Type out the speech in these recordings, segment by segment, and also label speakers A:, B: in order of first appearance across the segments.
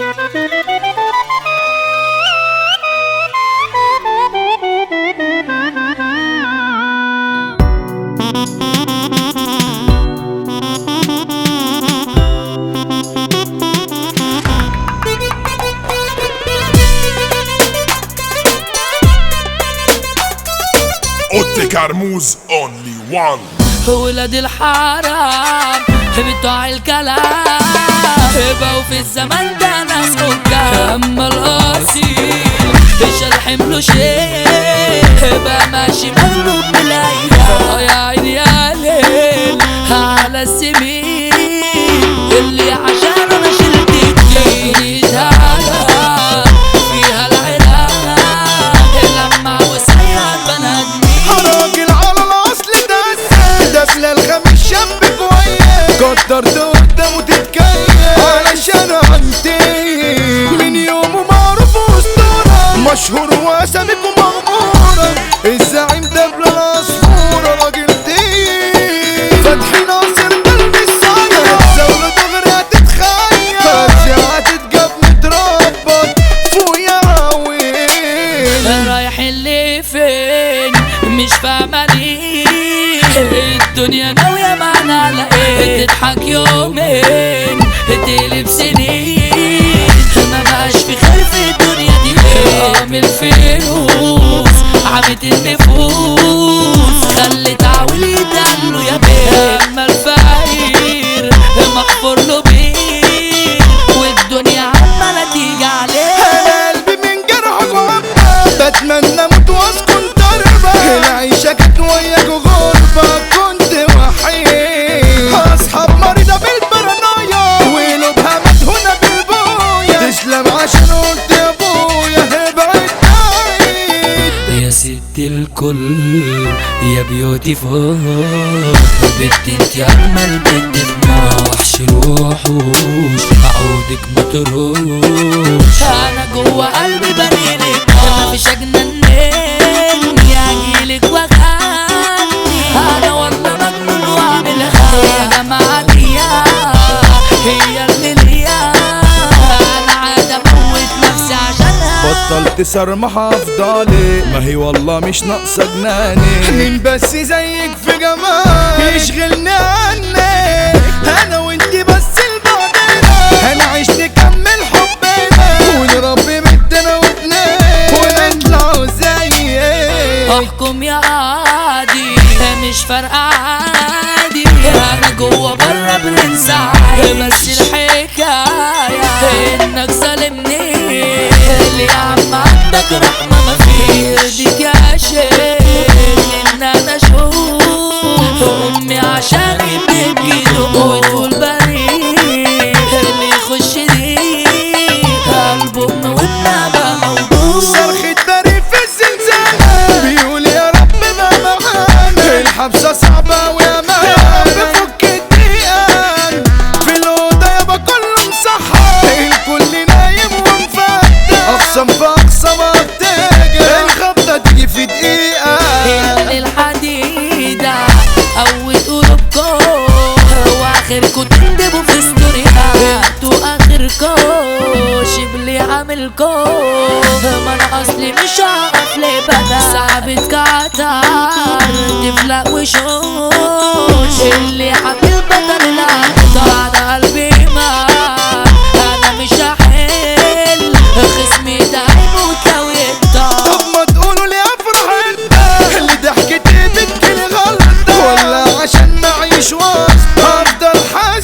A: اوتي كرموز اونلي وان
B: ولاد الحرام بتوع الكلام بقوا في الزمن ده ناس حكام اما الاصيل مش الحمله شيء بقى ماشي مغلوب من الايام يا عيني يا ليل على السمين اللي عشان انا شلت الجديد هلا فيها العلاج لما وسيعت بنادمين
C: راجل على الاصل ده دفلة الخميس شاب كويس قدرت قدامه تتكيف علشان انتهي من يومه معروف اسطورة مشهور واساميكم مغمورة الزعيم دبل العصفورة راجل تقيل فتحي ناصر قلب الصايع الزولة دغري هتتخيل فجأة هتتجاب متربط فوق يا عويل
B: رايح اللي فين مش فاهمة ليه الدنيا ناوية معنا لقيت تضحك يومين تقلب سنين ما بقاش في خير في الدنيا دي عامل فلوس عمت النفوس خلت عويل يدلو يا بيه اما الفقير محفور له بيه والدنيا عمالة تيجي عليه
C: انا قلبي من جرحك وعبة بتمنى اموت واسكن تربة العيشة كانت وياك غربة كنت وحيد اصحاب مريضة بالبرانويا وقلوبها مدهونة بالبويا تسلم عشان قلت يا ابويا ابعد بعيد
B: يا ست الكل يا بيوتيفول بنت انت اجمل بنت في وحش الوحوش اعودك ما تروش انا جوه قلبي بنيلك ما فيش اجنن مني اجيلك واغني انا والله مجنون واعمل يا جماعه ديا هي اللي ليا انا عاد اموت نفسي عشانها
C: بطلت سرمح افضالي ما هي والله مش ناقصه جناني مين بس زيك في جمال يشغلني عنك انا وانت بس لبعضنا انا عشت نكمل حبنا ونربي بنتنا واتنين ونطلعوا زيك
B: احكم يا عادي مش فارقة عادي انا جوه بره برنس عادي بس الحكاية انك ظالمني اللي يا عم عندك رحمة ما فيش ديك يا شيخ ان انا اشوف امي عشان بتجي وتقول بريء اللي يخش دي قلبه والنبى موجود
C: صرخة بريء في الزنزانة بيقول يا رب ما معانا الحبسة صعبة ويا ما يا رب فك الضيقان في الأوضة يابا كله مصحى الكل نايم ومفتح أقسم في أقسى منطقة الخبطة تيجي في دقيقة
B: اللي الحديدة قوت قلوبكم واخركم تندبوا في ستوريها انتوا اخركم شبلي عاملكم ما انا اصلي مش هقف لبدا صعبة كعتر تفلق وشوش اللي حبيب بدل الأقطع انا قلبي مات انا مش هحل خصمي ده هيموت لو يقطع
C: طب ما تقولوا لي افرح انت اللي ضحكتي بتجيلي غلطة ولا عشان معيش وسط هفضل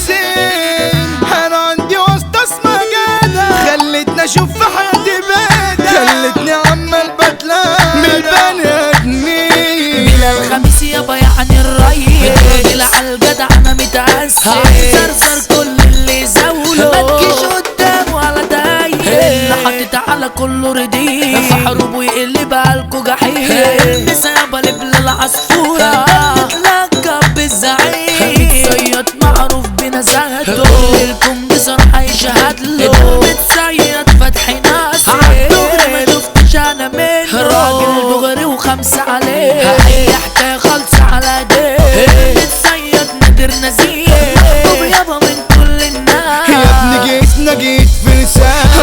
C: حزين انا عندي واسطة اسمها جدع خلتني اشوف في حياتي بدع خلتني عمال بتلام من البني ادمين
B: بلا الخميس يابا يعني الريس الراجل على الجدع انا متأسف هيزرزر كل اللي زاوله ما تجيش قدام ولا دايق اللي حاطط على كله رديف في حروب ويقلب بالكو جحيم بس يابا لبل العصفورة متلقب بالزعيم صياد معروف بنزاهته لكم بصراحة يشهد له متصيد فتحي ناصر عالدغري ما شفتش انا منه راجل دغري وخمسة عليه اي حكاية خالصة على ده متصيد نادر نزيه محبوب يابا من كل الناس
C: يا ابني جيت نجيت فرسان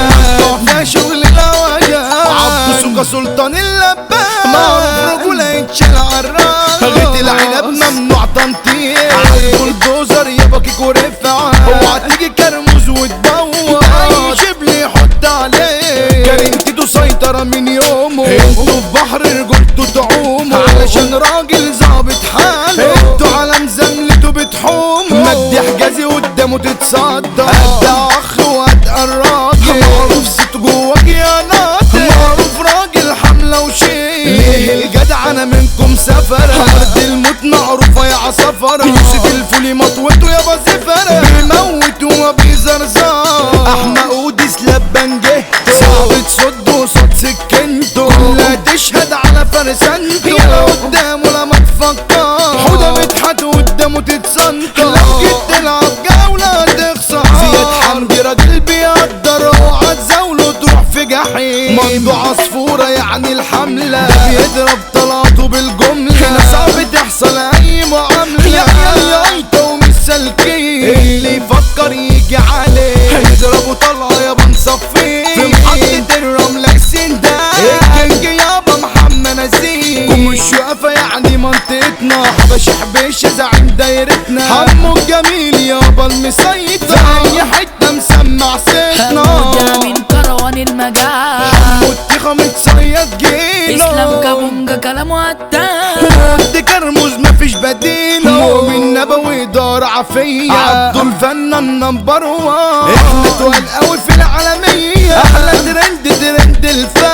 C: حمى سلطان اللبان معروف رجولة يتشال عالراس غيت العنب ممنوع تنطيط البلدوزر يابا كيكو رفعة اوعى تيجي كرموز وتبوظ اي شبل يحط عليه كريمتي سيطرة من يومه انتوا في بحر رجولته تعوموا علشان راجل ظابط حاله انتوا على مزاملته بتحوموا مجدي حجازي قدامه تتصدى قد اخ وقد الراجل معروف ست جواك يا ناطق معروف راجل حملة وشيء ليه الجدع انا منكم سفر ارض الموت معروفة يا عصفرة يوسف الفولي مطوته يابا زفرة بيموت وما بيزرزر احمى قودس لبان جه صعب تصد وصد سكنته كلها تشهد على فرسانته يلا قدامه لما تفكر حوده مدحت قدامه تتصنطر لو جيت تلعب جولة تخسر زياد حمدي راجل بيقدر اوعى تزاوله تروح في جحيم مندو عصفورة يعني الحملة ده بيضرب طلاته بالجملة هنا صعب تحصل اي معاملة يا يا يا ومش سالكين اللي يفكر يجي عليه هيضربوا طلعة يابا نصفيه في محطة الرملة سندان الكينج يابا محمد نسيم ومش واقفة يعني منطقتنا حبش حبيش زعيم دايرتنا حمو الجميل يابا المسيطر في اي حتة مسمع صيتنا
B: هموت من كروان المجال
C: متخة متصيد جيله
B: اسلام كابونجا كلامه قتال
C: ود كرموز مفيش بديله مؤمن نبوي دار عافية عبد الفنان نمبر وان احنا تقال قوي في العالمية احلى ترند ترند الفن